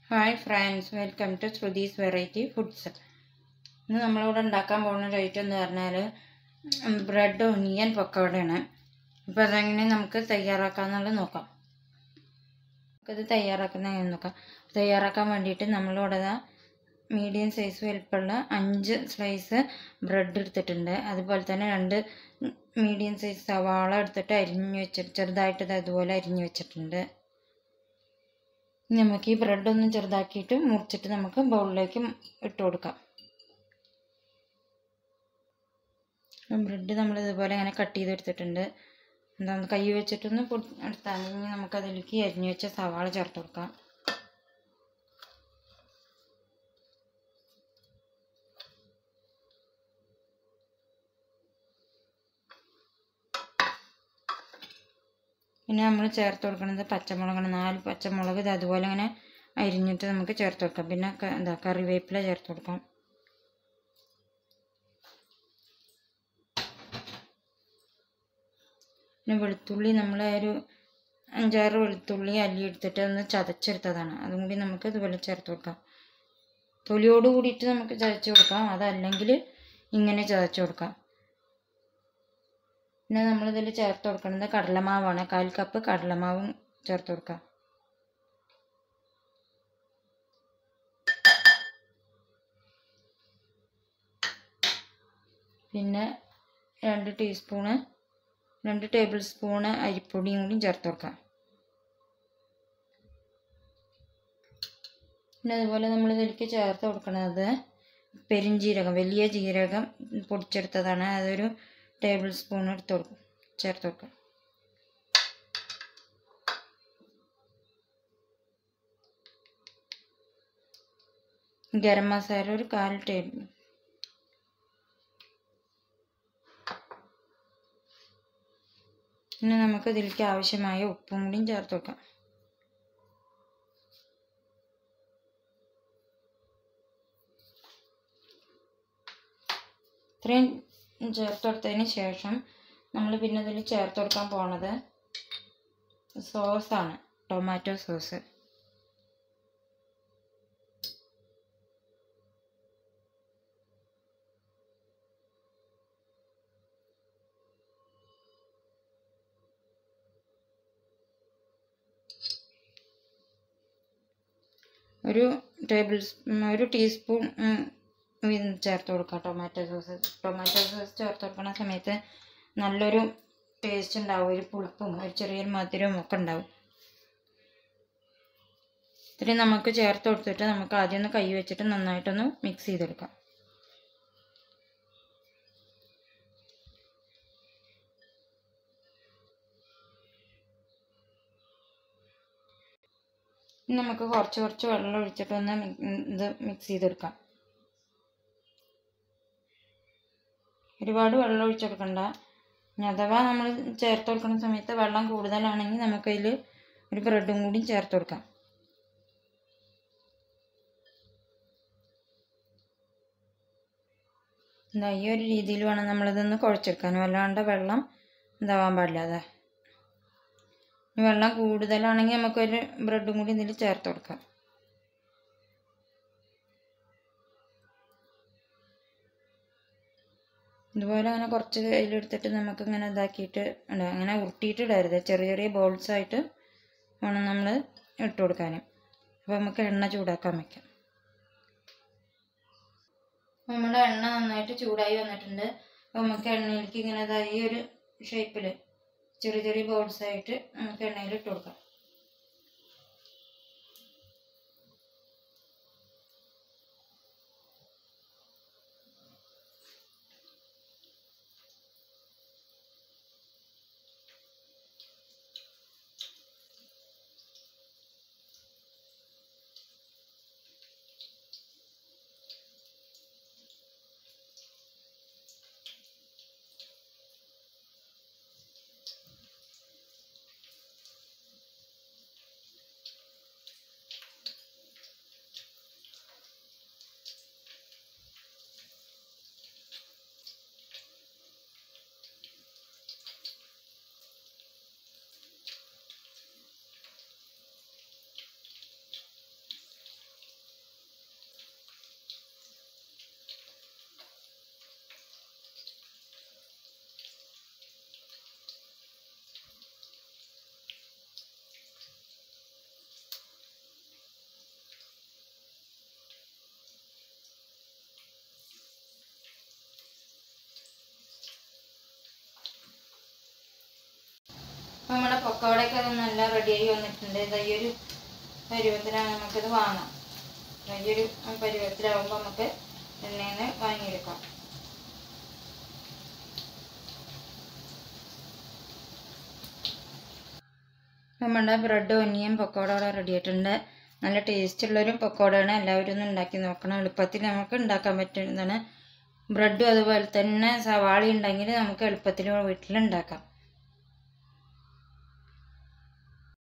hi friends welcome to Shruthi's variety foods ഇന്ന് നമ്മളിവിടെ ഉണ്ടാക്കാൻ പോകുന്ന ഒരു ഐറ്റം എന്ന് പറഞ്ഞാൽ ബ്രെഡ് ഒനിയൻ പക്കോടയാണ് അപ്പോൾ അതെങ്ങനെ നമുക്ക് തയ്യാറാക്കാമെന്നുള്ളത് നോക്കാം നമുക്കത് തയ്യാറാക്കുന്ന എങ്ങനെ നോക്കാം തയ്യാറാക്കാൻ വേണ്ടിയിട്ട് നമ്മളിവിടെ ദാ മീഡിയം സൈസ് വലുപ്പമുള്ള അഞ്ച് സ്ലൈസ് ബ്രെഡ് എടുത്തിട്ടുണ്ട് അതുപോലെ തന്നെ രണ്ട് മീഡിയം സൈസ് സവാള എടുത്തിട്ട് അരിഞ്ഞ് വെച്ചിട്ട് ചെറുതായിട്ട് ഇത് അതുപോലെ അരിഞ്ഞ് വെച്ചിട്ടുണ്ട് ഇനി നമുക്ക് ഈ ബ്രെഡ് ഒന്ന് ചെറുതാക്കിയിട്ട് മുറിച്ചിട്ട് നമുക്ക് ബൗളിലേക്ക് ഇട്ട് കൊടുക്കാം ബ്രെഡ് നമ്മൾ ഇതുപോലെ ഇങ്ങനെ കട്ട് ചെയ്തെടുത്തിട്ടുണ്ട് എന്താ കൈ വെച്ചിട്ടൊന്ന് പൊടി എടുത്താൽ ഇനി നമുക്കതിലേക്ക് അരിഞ്ഞു വെച്ച സവാള ചേർത്ത് കൊടുക്കാം പിന്നെ നമ്മൾ ചേർത്ത് കൊടുക്കുന്നത് പച്ചമുളകാണ് നാല് പച്ചമുളക് ഇത് അതുപോലെ ഇങ്ങനെ അരിഞ്ഞിട്ട് നമുക്ക് ചേർത്ത് കൊടുക്കാം പിന്നെ എന്താ കറിവേപ്പില ചേർത്ത് കൊടുക്കാം പിന്നെ വെളുത്തുള്ളി നമ്മൾ ഒരു അഞ്ചാറ് വെളുത്തുള്ളി അല്ലി എടുത്തിട്ട് ഒന്ന് ചതച്ചെടുത്തതാണ് അതും കൂടി നമുക്ക് ഇതുപോലെ ചേർത്ത് കൊടുക്കാം തൊലിയോട് കൂടിയിട്ട് നമുക്ക് ചതച്ച് കൊടുക്കാം അതല്ലെങ്കിൽ ഇങ്ങനെ ചതച്ച് കൊടുക്കാം പിന്നെ നമ്മളിതിൽ ചേർത്ത് കൊടുക്കുന്നത് കടലമാവാണ് കാൽ കപ്പ് കടലമാവും ചേർത്ത് കൊടുക്കാം പിന്നെ രണ്ട് ടീസ്പൂണ് രണ്ട് ടേബിൾ സ്പൂണ് അരിപ്പൊടിയും കൂടി ചേർത്ത് കൊടുക്കാം പിന്നെ അതുപോലെ നമ്മൾ ഇതിലേക്ക് ചേർത്ത് കൊടുക്കുന്നത് പെരിഞ്ജീരകം വലിയ ജീരകം പൊടിച്ചെടുത്തതാണ് അതൊരു ടേബിൾ സ്പൂൺ എടുത്ത് കൊടുക്കും ചേർത്ത് കൊടുക്കാം ഗരം മസാല ഒരു കാൽ ടേബിൾ പിന്നെ നമുക്ക് ഇതിലേക്ക് ആവശ്യമായ ഉപ്പും കൂടിയും ചേർത്ത് വെക്കാം ഇത്രയും ചേർത്ത് കൊടുത്തതിന് ശേഷം നമ്മൾ പിന്നെ ഇതിൽ ചേർത്ത് കൊടുക്കാൻ പോണത് സോസാണ് ടൊമാറ്റോ സോസ് ഒരു ടേബിൾ ഒരു ടീസ്പൂൺ ചേർത്ത് കൊടുക്കാം ടൊമാറ്റോ സോസ് ടൊമാറ്റോ സോസ് ചേർത്ത് കൊടുക്കുന്ന സമയത്ത് നല്ലൊരു ടേസ്റ്റ് ഉണ്ടാവും ഒരു പുളിപ്പും ഒരു ചെറിയൊരു മധുരവും ഒക്കെ ഉണ്ടാവും ഇത്രയും നമുക്ക് ചേർത്ത് കൊടുത്തിട്ട് നമുക്ക് ആദ്യം ഒന്ന് കൈ വെച്ചിട്ട് നന്നായിട്ടൊന്ന് മിക്സ് ചെയ്തെടുക്കാം നമുക്ക് കുറച്ച് കുറച്ച് വെള്ളം ഒഴിച്ചിട്ട് ഒന്ന് ഇത് മിക്സ് ചെയ്തെടുക്കാം ഒരുപാട് വെള്ളം ഒഴിച്ചെടുക്കണ്ട ഇനി അഥവാ നമ്മൾ ചേർത്ത് കൊടുക്കുന്ന സമയത്ത് വെള്ളം കൂടുതലാണെങ്കിൽ നമുക്കതിൽ ഒരു ബ്രെഡും കൂടി ചേർത്ത് കൊടുക്കാം എന്താ ഈ ഒരു രീതിയിൽ വേണം നമ്മളിതൊന്ന് കുഴച്ചെടുക്കാൻ വല്ലാണ്ട് വെള്ളം ഇതാവാൻ പാടില്ല അതെ വെള്ളം കൂടുതലാണെങ്കിൽ നമുക്കൊരു ബ്രെഡും കൂടി ഇതിൽ ചേർത്ത് കൊടുക്കാം ഇതുപോലെ അങ്ങനെ കുറച്ച് കയ്യിലെടുത്തിട്ട് നമുക്ക് ഇങ്ങനെ ഇതാക്കിയിട്ട് അങ്ങനെ ഉരുട്ടിയിട്ട് ഇടരുത് ചെറിയ ചെറിയ ബോൾസ് ആയിട്ട് വേണം നമ്മൾ ഇട്ട് കൊടുക്കാൻ അപ്പോൾ നമുക്ക് എണ്ണ ചൂടാക്കാൻ വയ്ക്കാം നമ്മുടെ എണ്ണ നന്നായിട്ട് ചൂടായി വന്നിട്ടുണ്ട് അപ്പോൾ നമുക്ക് എണ്ണയിലേക്ക് ഇങ്ങനെ ഇതായി ഒരു ഷേപ്പിൽ ചെറിയ ചെറിയ ബോൾസ് ആയിട്ട് നമുക്ക് എണ്ണയിൽ ഇട്ട് കൊടുക്കാം അപ്പോൾ നമ്മുടെ പൊക്കോടയൊക്കെ അത് നല്ല റെഡിയായി വന്നിട്ടുണ്ട് ഇതാ ഈ ഒരു പരുവത്തിലാണ് നമുക്കിത് വാങ്ങാം ദാ ഈ ഒരു പരുവത്തിലാവുമ്പോൾ നമുക്ക് എണ്ണയിൽ നിന്ന് വാങ്ങിയെടുക്കാം നമ്മുടെ ബ്രെഡ് ഒനിയൻ പക്കോട ഇവിടെ റെഡി ആയിട്ടുണ്ട് നല്ല ടേസ്റ്റ് ഉള്ളൊരു പക്കോടയാണ് എല്ലാവരും ഒന്ന് ഉണ്ടാക്കി നോക്കണം എളുപ്പത്തിൽ നമുക്ക് ഉണ്ടാക്കാൻ പറ്റുന്നതാണ് ബ്രെഡും അതുപോലെ തന്നെ സവാള ഉണ്ടെങ്കിൽ നമുക്ക് എളുപ്പത്തിൽ വീട്ടിൽ ഉണ്ടാക്കാം